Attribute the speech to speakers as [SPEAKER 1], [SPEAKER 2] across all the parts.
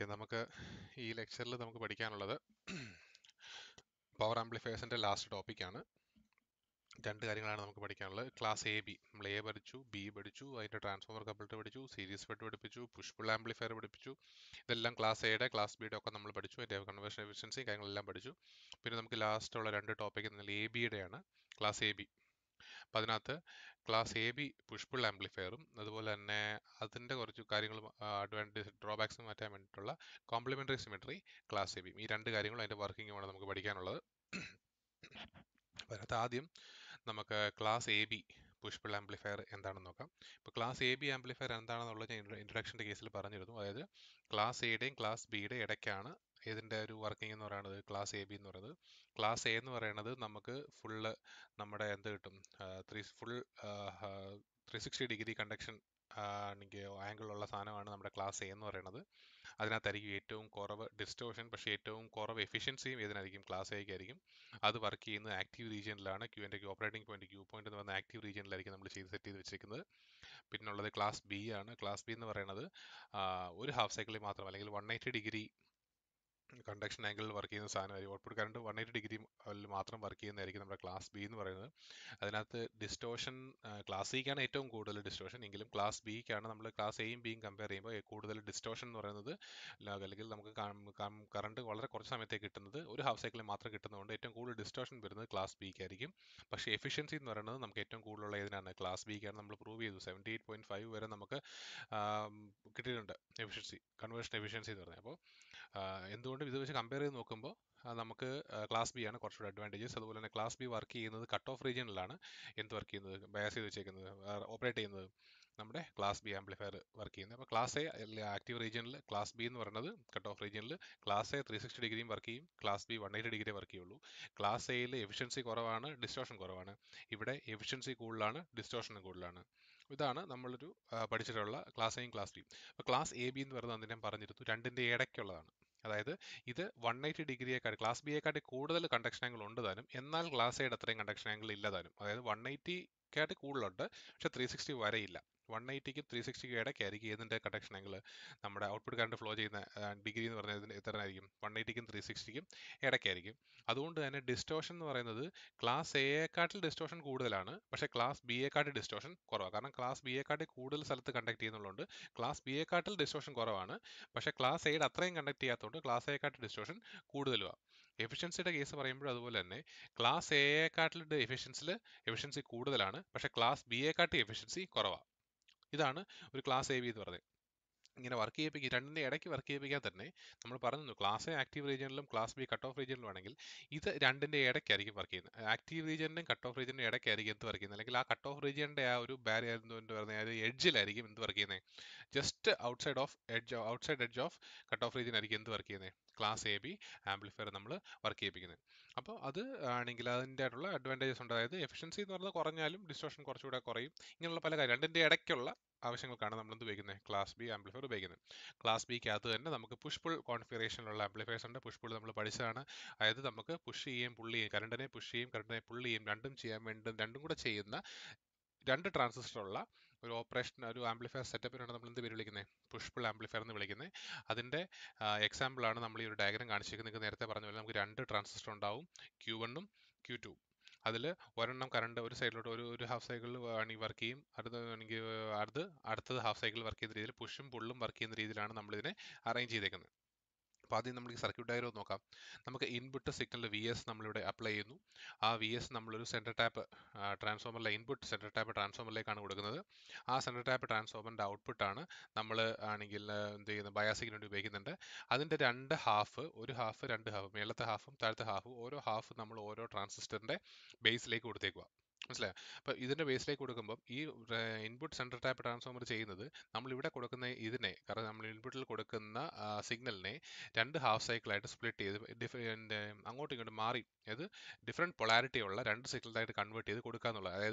[SPEAKER 1] okay നമുക്ക് ഈ ലെക്ചറിൽ നമുക്ക് പഠിക്കാനുള്ളത് പവർ ആംപ്ലിഫയേഴ്സിൻ്റെ ലാസ്റ്റ് ടോപ്പിക്കാണ് രണ്ട് കാര്യങ്ങളാണ് നമുക്ക് പഠിക്കാനുള്ളത് ക്ലാസ് എ ബി നമ്മൾ എ പഠിച്ചു ബി പഠിച്ചു അതിൻ്റെ ട്രാൻസ്ഫോമർ കപ്പിൾട്ട് പഠിച്ചു സീരീസ് ഫെഡ് പഠിപ്പിച്ചു പുഷ് പുൾ ആംപ്ലിഫയർ പഠിപ്പിച്ചു ഇതെല്ലാം ക്ലാസ് എയുടെ ക്ലാസ് ബിയുടെ ഒക്കെ നമ്മൾ പഠിച്ചു അതിൻ്റെ കൺവേർഷൻ എഫിഷ്യൻസി കാര്യങ്ങളെല്ലാം പഠിച്ചു പിന്നെ നമുക്ക് ലാസ്റ്റ് ഉള്ള രണ്ട് ടോപ്പിക് എന്നാൽ എ ബിയുടെയാണ് ക്ലാസ് എ ബി അപ്പം അതിനകത്ത് class A B push pull ആംപ്ലിഫയറും അതുപോലെ തന്നെ അതിൻ്റെ കുറച്ച് കാര്യങ്ങളും അഡ്വാൻറ്റേജ് ഡ്രോബാക്സും മാറ്റാൻ വേണ്ടിയിട്ടുള്ള complementary symmetry class A B ഈ രണ്ട് കാര്യങ്ങളും അതിൻ്റെ വർക്കിങ്ങുമാണ് നമുക്ക് പഠിക്കാനുള്ളത് അതിനകത്ത് ആദ്യം നമുക്ക് class A B push pull amplifier എന്താണെന്ന് നോക്കാം ഇപ്പോൾ ക്ലാസ് എ ബി ആംപ്ലിഫയർ എന്താണെന്നുള്ളത് ഞാൻ ഇൻട്രഡക്ഷൻ്റെ കേസിൽ പറഞ്ഞിരുന്നു അതായത് ക്ലാസ് എയുടെയും ക്ലാസ് ബിയുടെയും ഇടയ്ക്കാണ് ഇതിൻ്റെ ഒരു വർക്കിംഗ് എന്ന് പറയുന്നത് ക്ലാസ് എ ബി എന്ന് പറയുന്നത് ക്ലാസ് എ എന്ന് പറയുന്നത് നമുക്ക് ഫുള്ള് നമ്മുടെ എന്ത് കിട്ടും three full three sixty degree conduction ആണെങ്കിൽ ആംഗിളുള്ള സാധനമാണ് നമ്മുടെ ക്ലാസ് എ എന്ന് പറയുന്നത് അതിനകത്തായിരിക്കും ഏറ്റവും കുറവ് ഡിസ്റ്റോഷൻ പക്ഷേ ഏറ്റവും കുറവ് എഫിഷ്യൻസിയും ഇതിനായിരിക്കും ക്ലാസ് എക്ക് ആയിരിക്കും അത് വർക്ക് ചെയ്യുന്നത് ആക്റ്റീവ് റീജിയനിലാണ് ക്യൂ എൻ്റെ ഓപ്പറേറ്റിംഗ് പോയിന്റ് ക്യൂ പോയിന്റ് എന്ന് പറഞ്ഞ ആക്റ്റീവ് റീജിയനിലായിരിക്കും നമ്മൾ ചെയ്ത് സെറ്റ് ചെയ്ത് വെച്ചിരിക്കുന്നത് പിന്നുള്ളത് ക്ലാസ് ബി ആണ് ക്ലാസ് ബി എന്ന് പറയുന്നത് ഒരു ഹാഫ് സൈക്കിളിൽ മാത്രം അല്ലെങ്കിൽ വൺ എയ്റ്റി ഡിഗ്രി കണ്ടക്ഷൻ ആംഗിളിൽ വർക്ക് ചെയ്യുന്ന സാധനമായിരിക്കും output current one eighty degree മാത്രം വർക്ക് ചെയ്യുന്നതായിരിക്കും നമ്മുടെ ക്ലാസ് ബി എന്ന് പറയുന്നത് അതിനകത്ത് ഡിസ്റ്റോഷൻ ക്ലാസ് സിക്കാണ് ഏറ്റവും കൂടുതൽ ഡിസ്റ്റോഷൻ എങ്കിലും ക്ലാസ് ബിക്കാണ് നമ്മൾ ക്ലാസ് എയും ബിയും കമ്പയർ ചെയ്യുമ്പോൾ കൂടുതൽ ഡിസ്റ്റോഷൻ എന്ന് പറയുന്നത് അല്ലെങ്കിൽ നമുക്ക് കറണ്ട് വളരെ കുറച്ച് സമയത്തേക്ക് കിട്ടുന്നത് ഒരു ഹാഫ് സൈക്കിളിൽ മാത്രം കിട്ടുന്നതുകൊണ്ട് ഏറ്റവും കൂടുതൽ ഡിസ്റ്റോഷൻ വരുന്നത് ക്ലാസ് ബിക്ക് ആയിരിക്കും പക്ഷേ എഫിഷ്യൻസി എന്ന് പറയുന്നത് നമുക്ക് ഏറ്റവും കൂടുതലുള്ള ഏതിനാണ് ക്ലാസ് ബിക്കാണ് നമ്മൾ പ്രൂവ് ചെയ്തു സെവൻറ്റി എയ്റ്റ് പോയിന്റ് ഫൈവ് വരെ നമുക്ക് കിട്ടിയിട്ടുണ്ട് എഫിഷ്യൻസി കൺവേർഷൻ എഫിഷ്യൻസി എന്ന് പറഞ്ഞാൽ അപ്പോൾ എന്തുകൊണ്ട് ഇത് വെച്ച് കമ്പയർ ചെയ്ത് നോക്കുമ്പോൾ നമുക്ക് ക്ലാസ് ബി ആണ് കുറച്ചുകൂടി അഡ്വാൻറ്റേജസ് അതുപോലെ തന്നെ ക്ലാസ് ബി വർക്ക് ചെയ്യുന്നത് കട്ട് ഓഫ് റീജിയനിലാണ് എന്ത് വർക്ക് ചെയ്യുന്നത് ബയാസ് ചെയ്ത് വെച്ചേക്കുന്നത് ഓപ്പറേറ്റ് ചെയ്യുന്നത് നമ്മുടെ ക്ലാസ് ബി ആംപ്ലിഫയർ വർക്ക് ചെയ്യുന്നത് അപ്പോൾ ക്ലാസ് എ ആക്റ്റീവ് റീജിയനിൽ ക്ലാസ് ബി എന്ന് പറയുന്നത് കട്ട് ഓഫ് റീജിയനിൽ ക്ലാസ് എ ത്രീ സിക്സ്റ്റി ഡിഗ്രിയും വർക്ക് ചെയ്യും class B one eighty degree work ചെയ്യുള്ളൂ ക്ലാസ് എയിൽ എഫിഷ്യൻസി കുറവാണ് ഡിസ്റ്റോഷൻ കുറവാണ് ഇവിടെ എഫിഷ്യൻസി കൂടുതലാണ് ഡിസ്റ്റോഷൻ കൂടുതലാണ് ഇതാണ് നമ്മളൊരു പഠിച്ചിട്ടുള്ള ക്ലാസ് എയും ക്ലാസ് ബിയും അപ്പോൾ ക്ലാസ് എ ബി എന്ന് പറയുന്നത് അതിനെ പറഞ്ഞിരുന്നു രണ്ടിൻ്റെ ഇടയ്ക്കുള്ളതാണ് അതായത് ഇത് വൺ എയ്റ്റി ഡിഗ്രിയേക്കാൾ ക്ലാസ് ബിയെക്കാട്ടി കൂടുതൽ കണ്ടക്ഷൻ ആംഗിൾ ഉണ്ട് താനും എന്നാൽ ക്ലാസ് എയുടെ അത്രയും കണ്ടക്ഷൻ ആംഗിൾ ഇല്ല താനും അതായത് വൺ എയ്റ്റിക്കാട്ടി കൂടുതലുണ്ട് പക്ഷെ ത്രീ സിക്സ്റ്റി വരെയില്ല വൺ എയ്റ്റിക്കും ത്രീ സിക്സ്റ്റിക്കും ഇടയ്ക്കായിരിക്കും ഇതിൻ്റെ കണ്ടക്ഷൻ ആംഗിൾ നമ്മുടെ ഔട്ട്പുട്ട് കറണ്ട് ഫ്ലോ ചെയ്യുന്ന ഡിഗ്രി എന്ന് പറഞ്ഞാൽ ഇതിന് എത്രയായിരിക്കും വൺ എയ്റ്റിക്കും ത്രീ സിക്സ്റ്റിക്കും ഇടയ്ക്കായിരിക്കും അതുകൊണ്ട് തന്നെ ഡിസ്റ്റോഷൻ എന്ന് പറയുന്നത് ക്ലാസ് എയെക്കാട്ടിൽ ഡിസ്റ്റോഷൻ കൂടുതലാണ് പക്ഷേ ക്ലാസ് ബി എക്കാട്ടിൽ ഡിസ്റ്റോഷൻ കുറവാണ് കാരണം ക്ലാസ് ബി എക്കാട്ടിൽ കൂടുതൽ സ്ഥലത്ത് കണ്ടക്ട് ചെയ്യുന്നുള്ളതുകൊണ്ട് ക്ലാസ് ബി എക്കാട്ടിൽ ഡിസ്റ്റോഷൻ കുറവാണ് പക്ഷേ ക്ലാസ് എയുടെ അത്രയും കണ്ടക്ട് ചെയ്യാത്തതുകൊണ്ട് ക്ലാസ് എക്കാട്ടിൽ ഡിസ്റ്റോഷൻ കൂടുതലുമാണ് എഫിഷ്യൻസിയുടെ കേസ് പറയുമ്പോൾ അതുപോലെ തന്നെ ക്ലാസ് എയെക്കാട്ടിൽ എഫിഷ്യൻസിൽ എഫിഷ്യൻസി കൂടുതലാണ് പക്ഷേ ക്ലാസ് ബി എക്കാട്ടിൽ എഫിഷ്യൻസി കുറവാണ് ഇതാണ് ഒരു ക്ലാസ് എ ബി എന്ന് പറയുന്നത് ഇങ്ങനെ വർക്ക് ചെയ്യിപ്പിക്കുക രണ്ടിൻ്റെ ഇടയ്ക്ക് വർക്ക് ചെയ്യിപ്പിക്കാൻ തന്നെ നമ്മൾ പറഞ്ഞു ക്ലാസ് എ ആക്റ്റീവ് റീജിയനിലും ക്ലാസ് ബി കട്ട് ഓഫ് റീജിയനിലും ആണെങ്കിൽ ഇത് രണ്ടിൻ്റെ ഇടയ്ക്കായിരിക്കും വർക്ക് ചെയ്യുന്നത് ആക്റ്റീവ് റീജിയൻ്റെയും കട്ട് ഓഫ് റീജിയൻ്റെ ഇടയ്ക്കായിരിക്കും എന്ത് വർക്ക് ചെയ്യുന്നത് അല്ലെങ്കിൽ ആ കട്ട് ഓഫ് റീജിയൻ്റെ ആ ഒരു ബാരിയർ എന്ത് പറയുന്നത് ആ ഒരു എഡ്ജിലായിരിക്കും എന്ത് വർക്ക് ചെയ്യുന്നത് just outside of edge outside edge of cut off region ആയിരിക്കും എന്ത് വർക്ക് ചെയ്യുന്നത് ക്ലാസ് എ ബി ആംപ്ലിഫയർ നമ്മൾ വർക്ക് ചെയ്യിപ്പിക്കുന്നത് അപ്പോൾ അത് ആണെങ്കിൽ അതിൻ്റെ ആയിട്ടുള്ള അഡ്വാൻറ്റേജസ് ഉണ്ട് അതായത് എഫിഷ്യൻസി എന്ന് പറയുന്നത് കുറഞ്ഞാലും ഡിസ്റ്റോഷൻ കുറച്ചുകൂടെ കുറയും ഇങ്ങനെയുള്ള പല കാര്യം രണ്ടിൻ്റെ ഇടയ്ക്കുള്ള ആവശ്യങ്ങൾക്കാണ് നമ്മൾ എന്ത് ഉപയോഗിക്കുന്നത് ക്ലാസ് ബി ആംപ്ലിഫയർ ഉപയോഗിക്കുന്നത് ക്ലാസ് ബിക്കകത്ത് തന്നെ നമുക്ക് പുഷ് പുൾ കോൺഫിഗറേഷനിലുള്ള ആംപ്ലിഫയേഴ്സ് ഉണ്ട് പുഷ് പുൾ നമ്മൾ പഠിച്ചതാണ് അതായത് നമുക്ക് പുഷ് ചെയ്യും പുള്ളി ചെയ്യും കറണ്ടിനെ പുഷ് ചെയ്യും കറണ്ടിനെ പുള്ളി ചെയ്യും രണ്ടും ചെയ്യാൻ വേണ്ടി രണ്ടും കൂടെ ചെയ്യുന്ന രണ്ട് ട്രാൻസിസ്റ്ററുള്ള ഒരു ഓപ്പറേഷൻ ഒരു ആംപ്ലിഫയർ സെറ്റപ്പിനാണ് നമ്മൾ എന്ത് പേര് വിളിക്കുന്നത് പുഷ് പുൾ ആംപ്ലിഫയർ എന്ന് വിളിക്കുന്നത് അതിൻ്റെ എക്സാമ്പിളാണ് നമ്മൾ ഈ ഒരു ഡയഗ്രം കാണിച്ചിരിക്കുന്നത് നേരത്തെ പറഞ്ഞ പോലെ നമുക്ക് രണ്ട് ട്രാൻസിസ്റ്റർ ഉണ്ടാവും ക്യൂ വണ്ണും ക്യൂ ടു അതിൽ ഒരെണ്ണം കറണ്ട് ഒരു സൈഡിലോട്ട് ഒരു ഒരു ഹാഫ് സൈക്കിളിൽ വേണമെങ്കിൽ വർക്ക് ചെയ്യും അടുത്ത വേണമെങ്കിൽ അടുത്ത് അടുത്തത് ഹാഫ് സൈക്കിൾ വർക്ക് ചെയ്യുന്ന രീതിയിൽ പുഷും പുള്ളും വർക്ക് ചെയ്യുന്ന രീതിയിലാണ് നമ്മളിതിനെ അറേഞ്ച് ചെയ്തേക്കുന്നത് അപ്പോൾ ആദ്യം നമ്മൾ ഈ സർക്യൂട്ട് ഡയഗ്രം നോക്കാം നമുക്ക് ഇൻപുട്ട് സിഗ്നൽ വി എസ് നമ്മളിവിടെ അപ്ലൈ ചെയ്യുന്നു ആ വി എസ് നമ്മളൊരു സെൻറ്റർ ടാപ്പ് ട്രാൻസ്ഫോമറിലെ ഇൻപുട്ട് സെൻറ്റർ ടാപ്പ് ട്രാൻസ്ഫോമറിലേക്കാണ് കൊടുക്കുന്നത് ആ സെൻറ്റർ ടാപ്പ് ട്രാൻസ്ഫോമറിൻ്റെ ഔട്ട്പുട്ടാണ് നമ്മൾ ആണെങ്കിൽ എന്ത് ചെയ്യുന്നത് ബയാസിങ്ങിന് വേണ്ടി ഉപയോഗിക്കുന്നുണ്ട് അതിൻ്റെ രണ്ട് ഹാഫ് ഒരു ഹാഫ് രണ്ട് ഹാഫ് മേളത്തെ ഹാഫും താഴത്തെ ഹാഫും ഓരോ ഹാഫ് നമ്മൾ ഓരോ ട്രാൻസിസ്റ്ററിൻ്റെ ബേസിലേക്ക് കൊടുത്തേക്കുക മനസ്സിലായോ അപ്പോൾ ഇതിൻ്റെ ബേസിലേക്ക് കൊടുക്കുമ്പോൾ ഈ ഇൻപുട്ട് സെൻട്രൽ ടാപ്പ് ട്രാൻസ്ഫോമർ ചെയ്യുന്നത് നമ്മൾ ഇവിടെ കൊടുക്കുന്ന ഇതിനെ കാരണം നമ്മൾ ഇൻപുട്ടിൽ കൊടുക്കുന്ന സിഗ്നലിനെ രണ്ട് ഹാഫ് സൈക്കിളായിട്ട് സ്പ്ലിറ്റ് ചെയ്ത് ഡിഫറെൻ്റ് അങ്ങോട്ടും ഇങ്ങോട്ടും മാറി അത് ഡിഫറെൻറ്റ് പൊളാരിറ്റി ഉള്ള രണ്ട് സിഗ്നലായിട്ട് കൺവേർട്ട് ചെയ്ത് കൊടുക്കുക എന്നുള്ളത് അതായത്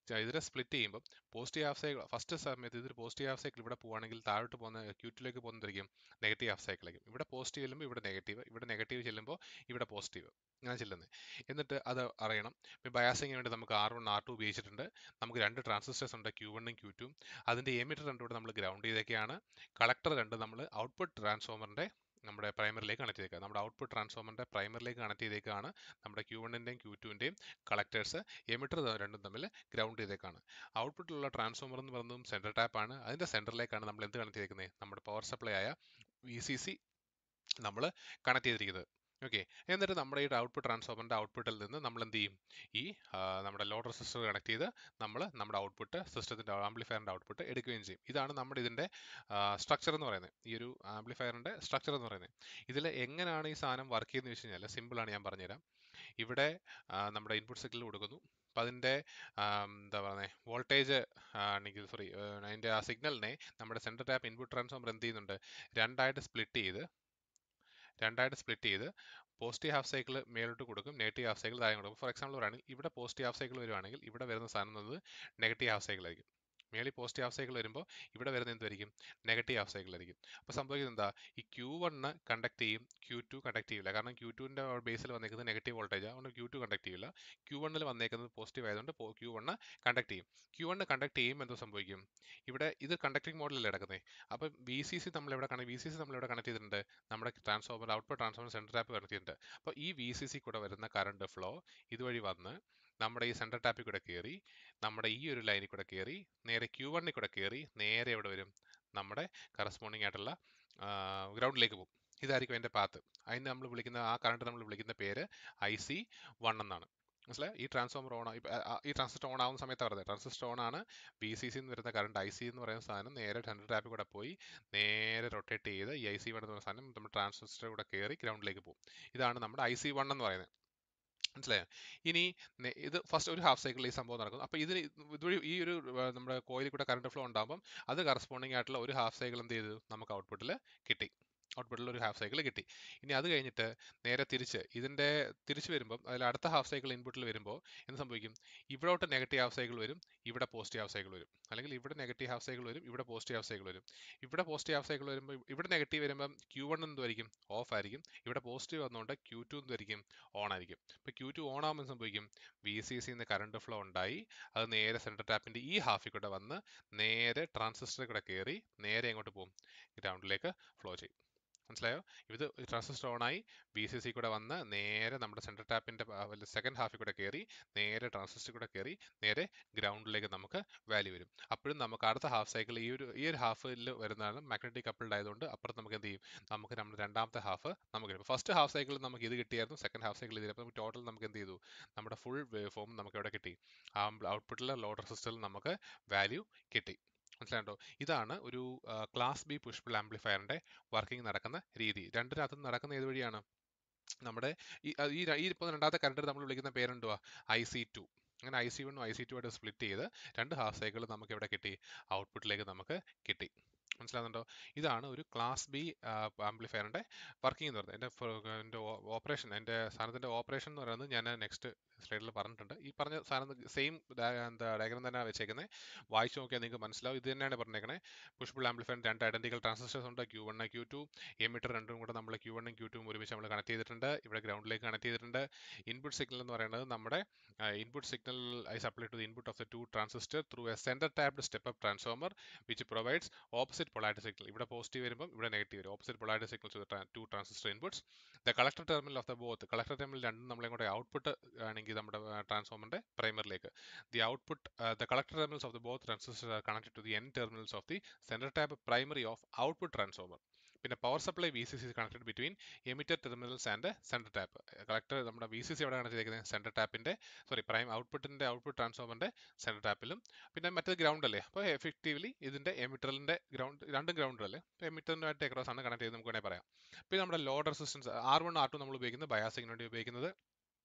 [SPEAKER 1] ഇതിനെ സ്പ്ലിറ്റ് ചെയ്യുമ്പോൾ പോസിറ്റീവ് ഹാഫ് സൈക്കിൾ ഫസ്റ്റ് സമയത്ത് ഇതൊരു പോസിറ്റീവ് ഹാഫ് സൈക്കിൾ ഇവിടെ പോവുകയാണെങ്കിൽ താഴോട്ട് പോകുന്ന ക്യൂറ്റിലേക്ക് പോകുന്നതായിരിക്കും നെഗറ്റീവ് ഹാഫ് സൈക്കിളായിരിക്കും ഇവിടെ പോസിറ്റീവ് ചെല്ലുമ്പോൾ ഇവിടെ നെഗറ്റീവ് ഇവിടെ നെഗറ്റീവ് ചെല്ലുമ്പോൾ ഇവിടെ പോസിറ്റീവ് ഇങ്ങനെ ചെല്ലുന്നത് എന്നിട്ട് അത് അറിയണം ഇപ്പോൾ ബയാസിങ്ങിന് വേണ്ടി നമുക്ക് ആർ വൺ ആർ ടു ഉപയോഗിച്ചിട്ടുണ്ട് നമുക്ക് രണ്ട് ട്രാൻസിസ്റ്റേഴ്സ് ഉണ്ട് ക്യൂ വണ്ണും ക്യൂ ടും അതിൻ്റെ എമിറ്റർ രണ്ടും കൂടെ നമ്മൾ ഗ്രൗണ്ട് ചെയ്തൊക്കെയാണ് കളക്ടർ രണ്ട് നമ്മൾ ഔട്ട്പുട്ട് ട്രാൻസ്ഫോമറിൻ്റെ നമ്മുടെ പ്രൈമറിലേക്ക് കണക്ട് ചെയ്തേക്കുക നമ്മുടെ ഔട്ട്പുട്ട് ട്രാൻസ്ഫോമറിൻ്റെ പ്രൈമറിലേക്ക് കണക്ട് ചെയ്തേക്കാണ് നമ്മുടെ ക്യൂ വണ്ണിൻ്റെയും ക്യൂ ടുവിൻ്റെയും കളക്ടേഴ്സ് എമിറ്റർ രണ്ടും തമ്മിൽ ഗ്രൗണ്ട് ചെയ്തേക്കാണ് ഔട്ട്പുട്ടിലുള്ള ട്രാൻസ്ഫോമർ എന്ന് പറയുന്നതും സെൻറ്റർ ടാപ്പാണ് അതിൻ്റെ സെൻറ്ററിലേക്കാണ് നമ്മൾ എന്ത് കണക്ട് ചെയ്തേക്കുന്നത് നമ്മുടെ പവർ സപ്ലൈ ആയ വി സി സി നമ്മൾ കണക്ട് ചെയ്തിരിക്കുന്നത് ഓക്കെ എന്നിട്ട് നമ്മുടെ ഈ ഔട്ട്പുട്ട് ട്രാൻസ്ഫോമറിൻ്റെ ഔട്ട്പുട്ടിൽ നിന്ന് നമ്മൾ എന്ത് ചെയ്യും ഈ ആ, നമ്മുടെ ലോഡ് റെസിസ്റ്റർ കണക്ട് ചെയ്ത് നമ്മൾ നമ്മുടെ ഔട്ട്പുട്ട് സിസ്റ്റത്തിൻ്റെ ആംപ്ലിഫയറിൻ്റെ ഔട്ട്പുട്ട് എടുക്കുകയും ചെയ്യും ഇതാണ് നമ്മുടെ ഇതിൻ്റെ സ്ട്രക്ചർ എന്ന് പറയുന്നത് ഈ ഒരു ആംപ്ലിഫയറിൻ്റെ സ്ട്രക്ചർ എന്ന് പറയുന്നത് ഇതിൽ എങ്ങനെയാണ് ഈ സാധനം വർക്ക് ചെയ്യുന്നത് വെച്ച് കഴിഞ്ഞാൽ സിമ്പിളാണ് ഞാൻ പറഞ്ഞുതരാം ഇവിടെ ആ, നമ്മുടെ ഇൻപുട്ട് സിഗ്നൽ കൊടുക്കുന്നു അപ്പം അതിൻ്റെ എന്താ പറയുന്നത് വോൾട്ടേജ് ആണെങ്കിൽ സോറി അതിൻ്റെ ആ സിഗ്നലിനെ നമ്മുടെ സെൻറ്റർ ടാപ്പ് ഇൻപുട്ട് ട്രാൻസ്ഫോമർ എന്ത് ചെയ്യുന്നുണ്ട് രണ്ടായിട്ട് സ്പ്ലിറ്റ് ചെയ്ത് രണ്ടായിട്ട് സ്പ്ലിറ്റ് ചെയ്ത് പോസിറ്റീവ് ഹാഫ് സൈക്കിൾ മേലോട്ട് കൊടുക്കും നെഗറ്റീവ് ഹാഫ് സൈക്കിൾ താഴെ കൊടുക്കും ഫോർ എക്സാമ്പിൾ പറയുകയാണെങ്കിൽ ഇവിടെ പോസിറ്റീവ് ഹാഫ് സൈക്കിൾ വരുവാണെങ്കിൽ ഇവിടെ വരുന്ന സാധനം എന്നത് നെഗറ്റീവ് ഹാഫ് സൈക്കിൾ ആയിരിക്കും മേളിൽ പോസിറ്റീവ് ഹാഫ് സൈക്കിൾ വരുമ്പോൾ ഇവിടെ വരുന്ന എന്തായിരിക്കും നെഗറ്റീവ് ഹാഫ് സൈക്കിൾ ആയിരിക്കും അപ്പോൾ സംഭവിക്കുന്നത് എന്താ ഈ ക്യൂ വണ്ണ് കണ്ടക്ട് ചെയ്യും ക്യൂ ടു കണ്ടക്ട് ചെയ്യില്ല കാരണം ക്യൂ ടുവിൻ്റെ ബേസിൽ വന്നേക്കുന്നത് നെഗറ്റീവ് വോൾട്ടേജ് അതുകൊണ്ട് ക്യൂ ടു കണ്ടക്ട് ചെയ്യില്ല ക്യൂ വണ്ണിൽ വന്നേക്കുന്നത് പോസിറ്റീവ് ആയതുകൊണ്ട് ക്യൂ വണ്ണ് കണ്ടക്ട് ചെയ്യും ക്യൂ വണ്ണ് കണ്ടക്ട് ചെയ്യുമ്പോൾ എന്തോ സംഭവിക്കും ഇവിടെ ഇത് കണ്ടക്ടിങ് മോഡലല്ലേ കിടക്കുന്നത് അപ്പം ബി സി സി നമ്മൾ ഇവിടെ ബി സി സി നമ്മൾ ഇവിടെ കണക്ട് ചെയ്തിട്ടുണ്ട് നമ്മുടെ transformer output transformer centre tap connect ചെയ്തിട്ടുണ്ട് അപ്പോൾ ഈ വി സി സി കൂടെ വരുന്ന കറണ്ട് ഫ്ലോ ഇതുവഴി വന്ന് നമ്മുടെ ഈ സെൻറ്റർ ടാപ്പിൽ കൂടെ കയറി നമ്മുടെ ഈ ഒരു ലൈനിൽ കൂടെ കയറി നേരെ ക്യൂ വണ്ണിൽ കൂടെ കയറി നേരെ എവിടെ വരും നമ്മുടെ കറസ്പോണ്ടിങ് ആയിട്ടുള്ള ഗ്രൗണ്ടിലേക്ക് പോകും ഇതായിരിക്കും അതിൻ്റെ പാത്ത് അതിന് നമ്മൾ വിളിക്കുന്ന ആ കറണ്ട് നമ്മൾ വിളിക്കുന്ന പേര് ഐ സി വൺ എന്നാണ് മനസ്സിലായി ഈ ട്രാൻസ്ഫോമർ ഓൺ ഈ ട്രാൻസിസ്റ്റർ ഓൺ ആവുന്ന സമയത്ത് പറയുന്നത് ട്രാൻസിസ്റ്റർ ഓൺ ആണ് ബി സി സി എന്ന് വരുന്ന കറണ്ട് ഐ സി എന്ന് പറയുന്ന സാധനം നേരെ സെൻറ്റർ ടാപ്പിൽ കൂടെ പോയി നേരെ റൊട്ടേറ്റ് ചെയ്ത് ഈ ഐ സി വൺ എന്ന് പറയുന്ന സാധനം നമ്മുടെ ട്രാൻസിസ്റ്റർ കൂടെ കയറി ഗ്രൗണ്ടിലേക്ക് പോകും ഇതാണ് നമ്മുടെ ഐ സി വൺ എന്ന് പറയുന്നത് മനസ്സിലായോ ഇനി നെ- ഇത് ഫസ്റ്റ് ഒരു ഹാഫ് സൈക്കിൾ ഈ സംഭവം നടക്കും അപ്പോൾ ഇതിന് ഇതുവഴി ഈ ഒരു ആ, നമ്മുടെ കോയിലിൽ കൂടെ കറണ്ട് ഫ്ലോ ഉണ്ടാകുമ്പം അത് കറസ്പോണ്ടിങ് ആയിട്ടുള്ള ഒരു ഹാഫ് സൈക്കിൾ എന്ത് ചെയ്തു നമുക്ക് ഔട്ട്പുട്ടിൽ കിട്ടി ഔട്ട്പുട്ടിൽ ഒരു ഹാഫ് സൈക്കിൾ കിട്ടി ഇനി അത് കഴിഞ്ഞിട്ട് നേരെ തിരിച്ച് ഇതിൻ്റെ തിരിച്ച് വരുമ്പം അതിൽ അടുത്ത ഹാഫ് സൈക്കിൾ ഇൻപുട്ടിൽ വരുമ്പോൾ എന്ത് സംഭവിക്കും ഇവിടോട്ട് നെഗറ്റീവ് ഹാഫ് സൈക്കിൾ വരും ഇവിടെ പോസിറ്റീവ് ഹാഫ് സൈക്കിൾ വരും അല്ലെങ്കിൽ ഇവിടെ നെഗറ്റീവ് ഹാഫ് സൈക്കിൾ വരും ഇവിടെ പോസിറ്റീവ് ഹാഫ് സൈക്കിൾ വരും ഇവിടെ പോസിറ്റീവ് ഹാഫ് സൈക്കിൾ വരുമ്പോൾ ഇവിടെ നെഗറ്റീവ് വരുമ്പം ക്യൂ വൺ എന്തുമായിരിക്കും ഓഫ് ആയിരിക്കും ഇവിടെ പോസിറ്റീവ് വന്നുകൊണ്ട് ക്യൂ ടു എന്തായിരിക്കും ഓൺ ആയിരിക്കും ഇപ്പോൾ ക്യൂ ടു ഓൺ ആകുമ്പോൾ സംഭവിക്കും വി സി സിന്ന് കറണ്ട് ഫ്ലോ ഉണ്ടായി അത് നേരെ സെൻട്രൽ ടാപ്പിൻ്റെ ഈ ഹാഫിൽ കൂടെ വന്ന് നേരെ ട്രാൻസിസ്റ്ററിൽ കൂടെ കയറി നേരെ എങ്ങോട്ട് പോകും ഗ്രൗണ്ടിലേക്ക് ഫ്ലോ ചെയ്യും മനസ്സിലായോ ഇത് ട്രാൻസിസ്റ്റർ ഓണായി ബി സി സി കൂടെ വന്ന് നേരെ നമ്മുടെ സെൻട്രൽ ടാപ്പിൻ്റെ സെക്കൻഡ് ഹാഫിൽ കൂടെ കയറി നേരെ ട്രാൻസിസ്റ്റർ കൂടെ കയറി നേരെ ഗ്രൗണ്ടിലേക്ക് നമുക്ക് വാല്യൂ വരും അപ്പോഴും നമുക്ക് അടുത്ത ഹാഫ് സൈക്കിൾ ഈ ഒരു ഈ ഒരു ഹാഫിൽ വരുന്നതാണ് മാഗ്നറ്റിക് കപ്പിൾഡ് ആയതുകൊണ്ട് അപ്പുറത്ത് നമുക്ക് എന്ത് ചെയ്യും നമുക്ക് നമ്മുടെ രണ്ടാമത്തെ ഹാഫ് നമുക്ക് കിട്ടും ഫസ്റ്റ് ഹാഫ് സൈക്കിൾ നമുക്ക് ഇത് കിട്ടിയായിരുന്നു സെക്കൻഡ് ഹാഫ് സൈക്കിൾ ഇതിൽ അപ്പോൾ ടോട്ടൽ നമുക്ക് എന്ത് ചെയ്തു നമ്മുടെ ഫുൾ വേവ് ഫോം നമുക്ക് എവിടെ കിട്ടി ആ ഔട്ട്പുട്ടിലെ ലോഡ് റെസിസ്റ്ററിൽ നമുക്ക് വാല്യൂ കിട്ടി മനസ്സിലാണ്ടോ ഇതാണ് ഒരു ക്ലാസ് ബി പുഷ്പിൾ ആംപ്ലിഫയറിന്റെ വർക്കിംഗ് നടക്കുന്ന രീതി രണ്ടിനകത്തും നടക്കുന്ന ഏത് വഴിയാണ് നമ്മുടെ ഈ ആ, ഈ ര- ഈ ഇപ്പോൾ രണ്ടാമത്തെ കറണ്ട് നമ്മൾ വിളിക്കുന്ന പേരെന്തുവാ ഐ സി ടു അങ്ങനെ ഐ സി വണ്ണും ഐ സി ടു ആയിട്ട് സ്പ്ലിറ്റ് ചെയ്ത് രണ്ട് ഹാഫ് സൈക്കിൾ നമുക്ക് എവിടെ കിട്ടി ഔട്ട്പുട്ടിലേക്ക് നമുക്ക് കിട്ടി മനസ്സിലാകുന്നുണ്ടോ ഇതാണ് ഒരു ക്ലാസ് ബി ആംപ്ലിഫയറിന്റെ വർക്കിംഗ് എന്ന് പറയുന്നത് എൻ്റെ ഫ- എൻ്റെ ഓപ്പറേഷൻ എൻ്റെ സാധനത്തിൻ്റെ ഓപ്പറേഷൻ എന്ന് പറയുന്നത് ഞാൻ നെക്സ്റ്റ് സ്ലൈഡിൽ പറഞ്ഞിട്ടുണ്ട് ഈ പറഞ്ഞ സാധനം സെയിം എന്താ ഡയഗ്രാം തന്നെ വെച്ചേക്കുന്നത് വായിച്ചു നോക്കിയാൽ നിങ്ങൾക്ക് മനസ്സിലാവും ഇത് തന്നെയാണ് പറഞ്ഞേക്കണേ പുഷ്പിൾ ആംപ്ലിഫയർ രണ്ട് ഐഡന്റിക്കൽ ട്രാൻസിസ്റ്റേഴ്സ് ഉണ്ട് Q one Q two emitter രണ്ടും കൂടെ നമ്മൾ ക്യൂ വണ്ണും ക്യൂ ടും ഒരുമിച്ച് നമ്മൾ കണക്ട് ചെയ്തിട്ടുണ്ട് ഇവിടെ ഗ്രൗണ്ടിലേക്ക് കണക്ട് ചെയ്തിട്ടുണ്ട് ഇൻപുട്ട് സിഗ്നൽ എന്ന് പറയുന്നത് നമ്മുടെ input signal I supply to the input of the two transistor through a centre tapped step up transformer which provides opposite polarity signal ഇവിടെ പോസിറ്റീവ് വരുമ്പോൾ ഇവിടെ നെഗറ്റീവ് വരും opposite polarity signal to two transistor inputs the collector terminal of the both collector terminal രണ്ടും നമ്മളെ കൂടെ output ആണെങ്കിൽ നമ്മുടെ ട്രാൻസ്ഫോമറിന്റെ പ്രൈമറിലേക്ക് the output the collector terminals of the both transistor are connected to the N terminals of the central tap primary of output transformer പിന്നെ power supply V C C connected between emitter terminals and central tap collector നമ്മുടെ V C C എവിടെ connect ചെയ്തേക്കുന്നത് central ടാപ്പിന്റെ sorry prime ഔട്ട്പുട്ടിന്റെ output ട്രാൻസ്ഫോമറിന്റെ central ടാപ്പിലും പിന്നെ മറ്റേത് ഗ്രൗണ്ട് അല്ലേ അപ്പോൾ എഫക്റ്റീവ്ലി ഇതിന്റെ എമിറ്ററിന്റെ ഗ്രൗണ്ട് രണ്ടും ഗ്രൗണ്ട് അല്ലേ അപ്പോൾ എമിറ്ററിനായിട്ട് എക്രോസ് ആണ് കണക്ട് ചെയ്ത് നമുക്ക് വേണമെങ്കിൽ പറയാം പിന്നെ നമ്മുടെ load resistance R one R two നമ്മൾ ഉപയോഗിക്കുന്നത് ബയാസിങ്ങിന് വേണ്ടി ഉപയോഗിക്കുന്നത്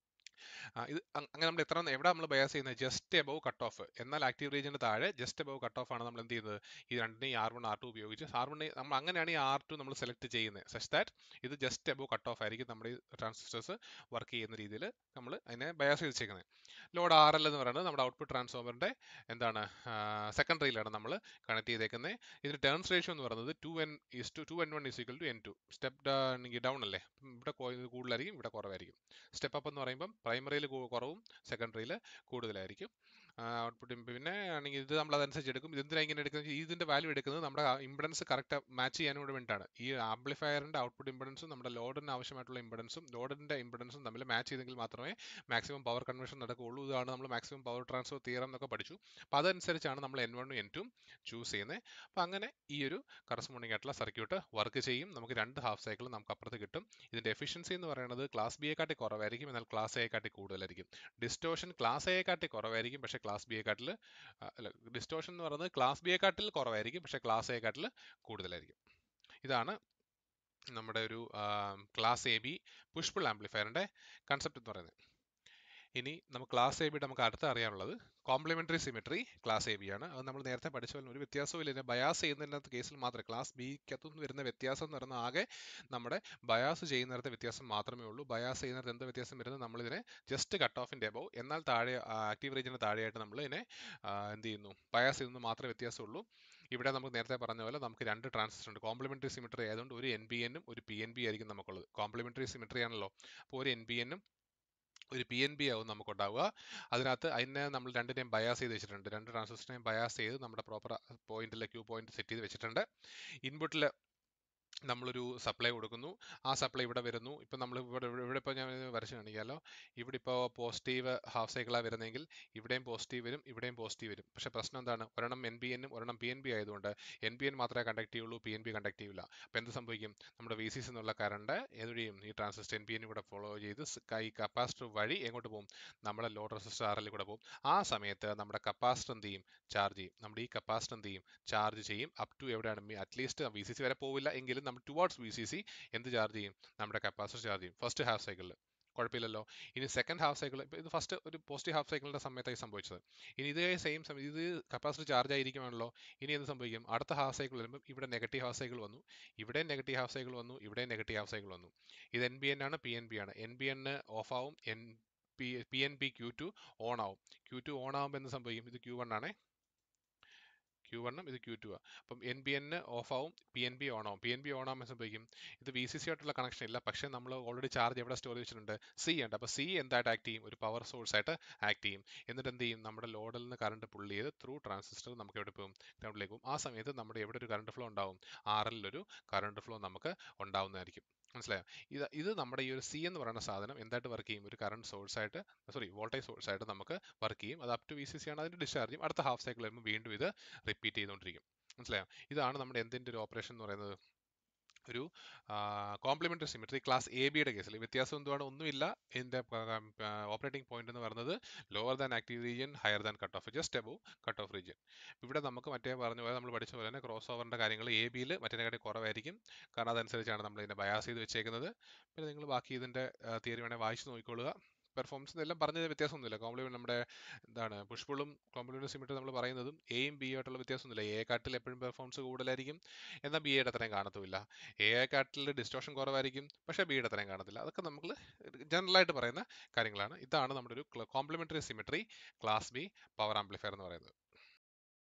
[SPEAKER 1] ആ, ഇത് അങ് അങ്ങനെ നമ്മൾ എത്ര എവിടെ നമ്മൾ ബയാസ് ചെയ്യുന്നത് ജസ്റ്റ് എബവ് കട്ട് ഓഫ് എന്നാൽ ആക്റ്റീവ് റീജിയന് താഴെ ജസ്റ്റ് എബവ് കട്ട് ഓഫ് ആണ് നമ്മൾ എന്ത് ചെയ്യുന്നത് ഈ രണ്ടിനെയും ആർ വൺ ആർ ടു ഉപയോഗിച്ച് ആർ വൺ നമ്മൾ അങ്ങനെയാണ് ഈ ആർ ടു നമ്മൾ സെലക്ട് ചെയ്യുന്നത് സച്ച് ദാറ്റ് ഇത് ജസ്റ്റ് എബവ് കട്ട് ഓഫ് ആയിരിക്കും നമ്മുടെ ഈ ട്രാൻസിസ്റ്റേഴ്സ് വർക്ക് ചെയ്യുന്ന രീതിയിൽ നമ്മൾ അതിനെ ബയാസ് ചെയ്തിരിക്കുന്നത് ലോഡ് ആർ എൽ എന്ന് പറയുന്നത് നമ്മുടെ ഔട്ട്പുട്ട് ട്രാൻസ്ഫോമറിന്റെ എന്താണ് സെക്കൻഡറിയിലാണ് നമ്മൾ കണക്ട് ചെയ്തേക്കുന്നത് ഇതിന് ടേൺസ് റേഷ്യോ എന്ന് പറയുന്നത് two N is two two N one is equal to N two step down അല്ലേ ഉം, ഇവിടെ കൊ- ഇത് കൂടുതലായിരിക്കും ഇവിടെ കുറവായിരിക്കും സ്റ്റെപ്പ് അപ്പ് എന്ന് പറയുമ്പം പ്രൈമറിയിൽ കുറവും സെക്കൻഡറിയിൽ കൂടുതലായിരിക്കും ഔട്ട്പുട്ട് പിന്നെ ആണെങ്കിൽ ഇത് നമ്മൾ അതനുസരിച്ച് എടുക്കും ഇതെന്തിനാ ഇങ്ങനെ എടുക്കുന്നത് ഇതിന്റെ വാല്യൂ എടുക്കുന്നത് നമ്മുടെ ഇമ്പിഡൻസ് കറക്റ്റ് മാച്ച് ചെയ്യാനും കൂടെ വേണ്ടിയിട്ടാണ് ഈ ആംപ്ലിഫയറിന്റെ ഔട്ട്പുട്ട് ഇമ്പിഡൻസും നമ്മുടെ ലോഡിന് ആവശ്യമായിട്ടുള്ള ഇമ്പിഡൻസും ലോഡിന്റെ ഇമ്പിഡൻസും തമ്മിൽ മാച്ച് ചെയ്തെങ്കിൽ മാത്രമേ മാക്സിമം പവർ കൺവേർഷൻ നടക്കുകയുള്ളൂ ഇതാണ് നമ്മൾ മാക്സിമം പവർ ട്രാൻസ്ഫർ തിയറം എന്നൊക്കെ പഠിച്ചു അപ്പോൾ അതനുസരിച്ചാണ് നമ്മൾ എൻ വണ്ണും എൻ ടും ചൂസ് ചെയ്യുന്നത് അപ്പോൾ അങ്ങനെ ഈ ഒരു കറസ്പോണ്ടിങ് ആയിട്ടുള്ള സർക്യൂട്ട് വർക്ക് ചെയ്യും നമുക്ക് രണ്ട് ഹാഫ് സൈക്കിൾ നമുക്ക് അപ്പുറത്ത് കിട്ടും ഇതിന്റെ എഫിഷ്യൻസി എന്ന് പറയുന്നത് ക്ലാസ് ബി കാട്ടി കുറവായിരിക്കും എന്നാൽ ക്ലാസ് എ കാട്ടി കൂടുതലായിരിക്കും ഡിസ്റ്റോഷൻ ക്ലാസ് എ കാട്ടി കുറവായിരിക്കും പക്ഷേ ക്ലാസ് ബി കാട്ടിൽ അല്ല ഡിസ്റ്റോഷൻ എന്ന് പറയുന്നത് ക്ലാസ് ബി കാട്ടിൽ കുറവായിരിക്കും പക്ഷേ ക്ലാസ് എ കാട്ടിൽ കൂടുതലായിരിക്കും ഇതാണ് നമ്മുടെ ഒരു ക്ലാസ് എ ബി പുഷ്പിൾ ആംപ്ലിഫയറിന്റെ കൺസെപ്റ്റ് എന്ന് പറയുന്നത് ഇനി നമുക്ക് ക്ലാസ് എ ബിയുടെ നമുക്ക് അടുത്ത് അറിയാനുള്ളത് complementary symmetry class A B ആണ് അത് നമ്മൾ നേരത്തെ പഠിച്ച പോലെ ഒരു വ്യത്യാസവും ഇല്ല ഇതിനെ ബയാസ് ചെയ്യുന്നതിനകത്ത് കേസിൽ മാത്രമേ ക്ലാസ് ബിക്കകത്തുനിന്ന് വരുന്ന വ്യത്യാസം എന്ന് പറയുന്നത് ആകെ നമ്മുടെ ബയാസ് ചെയ്യുന്നിടത്തെ വ്യത്യാസം മാത്രമേ ഉള്ളൂ ബയാസ് ചെയ്യുന്നിടത്ത് എന്ത് വ്യത്യാസം വരുന്നത് നമ്മൾ ഇതിനെ ജസ്റ്റ് കട്ട് ഓഫിന്റെ അബവ് എന്നാൽ താഴെ ആക്റ്റീവ് റേഞ്ചിന് താഴെയായിട്ട് നമ്മൾ ഇതിനെ ആ, എന്ത് ചെയ്യുന്നു ബയാസ് ചെയ്യുന്നത് മാത്രമേ വ്യത്യാസമുള്ളൂ ഇവിടെ നമുക്ക് നേരത്തെ പറഞ്ഞ പോലെ നമുക്ക് രണ്ട് ട്രാൻസിസ്റ്റർ ഉണ്ട് കോംപ്ലിമെന്ററി സിമെട്രി ആയതുകൊണ്ട് ഒരു എൻ ബി എന്നും ഒരു പി എൻ ബി ആയിരിക്കും നമുക്കുള്ളത് കോംപ്ലിമെന്ററി സിമെട്രി ആണല്ലോ അപ്പോൾ ഒരു എൻ ബി എന്നും ഒരു പി എൻ ബി ആവും നമുക്ക് ഉണ്ടാവുക അതിനകത്ത് അതിനെ നമ്മൾ രണ്ടിനെയും ബയാസ് ചെയ്ത് വെച്ചിട്ടുണ്ട് രണ്ട് ട്രാൻസിസ്റ്ററിനെയും ബയാസ് ചെയ്ത് നമ്മുടെ പ്രോപ്പർ പോയിന്റിലെ ക്യൂ പോയിന്റ് സെറ്റ് ചെയ്ത് വെച്ചിട്ടുണ്ട് ഇൻപുട്ടിൽ നമ്മളൊരു സപ്ലൈ കൊടുക്കുന്നു ആ സപ്ലൈ ഇവിടെ വരുന്നു ഇപ്പം നമ്മൾ ഇവിടെ ഇവിടെ ഇവിടെ ഇപ്പോൾ ഞാൻ ഇത് വരച്ച് കാണിക്കാമല്ലോ ഇവിടെ ഇപ്പോൾ പോസിറ്റീവ് ഹാഫ് സൈക്കിളാണ് വരുന്നതെങ്കിൽ ഇവിടെയും പോസിറ്റീവ് വരും ഇവിടെയും പോസിറ്റീവ് വരും പക്ഷേ പ്രശ്നം എന്താണ് ഒരെണ്ണം എൻ ബി എന്നും ഒരെണ്ണം പി എൻ ബി ആയതുകൊണ്ട് എൻ ബി എൻ മാത്രമേ കണ്ടക്ട് ചെയ്യുള്ളൂ പി എൻ ബി കണ്ടക്ട് ചെയ്യില്ല അപ്പോൾ എന്ത് സംഭവിക്കും നമ്മുടെ വി സി എന്നുള്ള കറണ്ട് ഏതുവഴിയും ഈ ട്രാൻസിസ്റ്റർ എൻ ബി എനും കൂടെ ഫോളോ ചെയ്ത് സ് ക- ഈ കപ്പാസിറ്റർ വഴി എങ്ങോട്ട് പോകും നമ്മുടെ ലോഡ് റെസിസ്റ്റർ ആർ കൂടെ പോകും ആ സമയത്ത് നമ്മുടെ കപ്പാസിറ്റർ എന്ത് ചെയ്യും ചാർജ് ചെയ്യും നമ്മുടെ ഈ കപ്പാസിറ്റർ എന്ത് ചെയ്യും ചാർജ് ചെയ്യും അപ് ടു എവിടെയാണ് അറ്റ്ലീസ്റ്റ് വി സി സി വരെ പോവില്ല എങ്കിലും നമ്മൾ ടുവാർഡ്സ് വി സി സി എന്ത് ചാർജ് ചെയ്യും നമ്മുടെ കപ്പാസിറ്റർ ചാർജ് ചെയ്യും ഫസ്റ്റ് ഹാഫ് സൈക്കിളിൽ കുഴപ്പമില്ലല്ലോ ഇനി സെക്കൻഡ് ഹാഫ് സൈക്കിൾ ഇപ്പോൾ ഇത് ഫസ്റ്റ് ഒരു പോസിറ്റീവ് ഹാഫ് സൈക്കിളിന്റെ സമയത്തായി സംഭവിച്ചത് ഇനി ഇതേ സെയിം സമയം ഇത് കപ്പാസിറ്റർ ചാർജ് ആയിരിക്കുമല്ലോ ഇനി എന്ത് സംഭവിക്കും അടുത്ത ഹാഫ് സൈക്കിൾ വരുമ്പോൾ ഇവിടെ നെഗറ്റീവ് ഹാഫ് സൈക്കിൾ വന്നു ഇവിടെ നെഗറ്റീവ് ഹാഫ് സൈക്കിൾ വന്നു ഇവിടെ നെഗറ്റീവ് ഹാഫ് സൈക്കിൾ വന്നു ഇത് എൻ ബി എൻ ആണ് പി എൻ ബി ആണ് എൻ ബി എൻ ഓഫ് ആവും N P P N B Q two on ആവും ക്യൂ ടു ഓൺ ആവുമ്പോൾ എന്ത് സംഭവിക്കും ഇത് ക്യൂ വൺ ആണേ ക്യൂ വണ്ണും ഇത് ക്യൂ ടു ആ അപ്പം എൻ ബി എൻ ഓഫ് ആവും പി എൻ ബി ഓൺ ആവും പി എൻ ബി ഓൺ ആകുമ്പോൾ സംഭവിക്കും ഇത് വി സി സി ആയിട്ടുള്ള കണക്ഷൻ ഇല്ല പക്ഷേ നമ്മൾ ഓൾറെഡി ചാർജ് എവിടെ സ്റ്റോർ വെച്ചിട്ടുണ്ട് സി ഉണ്ട് അപ്പോൾ സി എന്തായിട്ട് ആക്ട് ചെയ്യും ഒരു പവർ സോഴ്സ് ആയിട്ട് ആക്ട് ചെയ്യും എന്നിട്ട് എന്ത് ചെയ്യും നമ്മുടെ ലോഡിൽ നിന്ന് കറണ്ട് പുള്ളി ചെയ്ത് ത്രൂ ട്രാൻസിസ്റ്റർ നമുക്ക് എവിടെ പോകും ഗ്രൗണ്ടിലേക്ക് പോകും ആ സമയത്ത് നമ്മുടെ എവിടെ ഒരു കറണ്ട് ഫ്ലോ ഉണ്ടാവും ആർ ഒരു കറണ്ട് ഫ്ലോ നമുക്ക് ഉണ്ടാവുന്നതായിരിക്കും മനസ്സിലായോ ഇത് ഇത് നമ്മുടെ ഈ ഒരു സി എന്ന് പറയുന്ന സാധനം എന്തായിട്ട് വർക്ക് ചെയ്യും ഒരു കറണ്ട് സോഴ്സ് ആയിട്ട് സോറി വോൾട്ടേജ് സോഴ്സ് ആയിട്ട് നമുക്ക് വർക്ക് ചെയ്യും അത് up to V C C ആണ് അതിന്റെ ഡിസ്ചാർജ് ചെയ്യും അടുത്ത ഹാഫ് സൈക്കിൾ വരുമ്പോൾ വീണ്ടും ഇത് റിപ്പീറ്റ് ചെയ്തുകൊണ്ടിരിക്കും മനസ്സിലായോ ഇതാണ് നമ്മുടെ എന്തിന്റെ ഒരു ഓപ്പറേഷൻ എന്ന് പറയുന്നത് ഒരു കോംപ്ലിമെന്ററി സിമെട്രി ക്ലാസ് എ ബിയുടെ കേസിൽ വ്യത്യാസം എന്തുവാണ് ഒന്നുമില്ല ഇതിന്റെ ഓപ്പറേറ്റിംഗ് പോയിന്റ് എന്ന് പറയുന്നത് lower than active region higher than cut off just above cut off region ഇവിടെ നമുക്ക് മറ്റേ പറഞ്ഞ പോലെ നമ്മൾ പഠിച്ച പോലെ തന്നെ ക്രോസ് ഓവറിന്റെ കാര്യങ്ങൾ എ ബിയിൽ മറ്റേതിനെക്കാട്ടി കുറവായിരിക്കും കാരണം അതനുസരിച്ചാണ് നമ്മൾ ഇതിനെ ബയാസ് ചെയ്ത് വെച്ചേക്കുന്നത് പിന്നെ നിങ്ങൾ ബാക്കി ഇതിന്റെ തിയറി വേണേൽ വായിച്ചു നോക്കിക്കൊള്ളുക പെർഫോമൻസ് എല്ലാം പറഞ്ഞത് വ്യത്യാസമൊന്നുമില്ല കോംപ്ലിമെന്റ് നമ്മുടെ എന്താണ് പുഷ്പളും കോംപ്ലിമെന്റ് സിമിറ്റ് നമ്മൾ പറയുന്നതും എയും ബി ആയിട്ടുള്ള വ്യത്യാസമൊന്നുമില്ല എ കാട്ടിൽ എപ്പോഴും പെർഫോമൻസ് കൂടുതലായിരിക്കും എന്നാൽ ബി യുടെ അത്രയും കാണത്തുമില്ല എ കാട്ടിൽ ഡിസ്റ്റോഷൻ കുറവായിരിക്കും പക്ഷേ ബിയുടെ അത്രയും കാണത്തില്ല അതൊക്കെ നമ്മൾ ജനറൽ ആയിട്ട് പറയുന്ന കാര്യങ്ങളാണ് ഇതാണ് നമ്മുടെ ഒരു complementary symmetry class B power amplifier എന്ന് പറയുന്നത്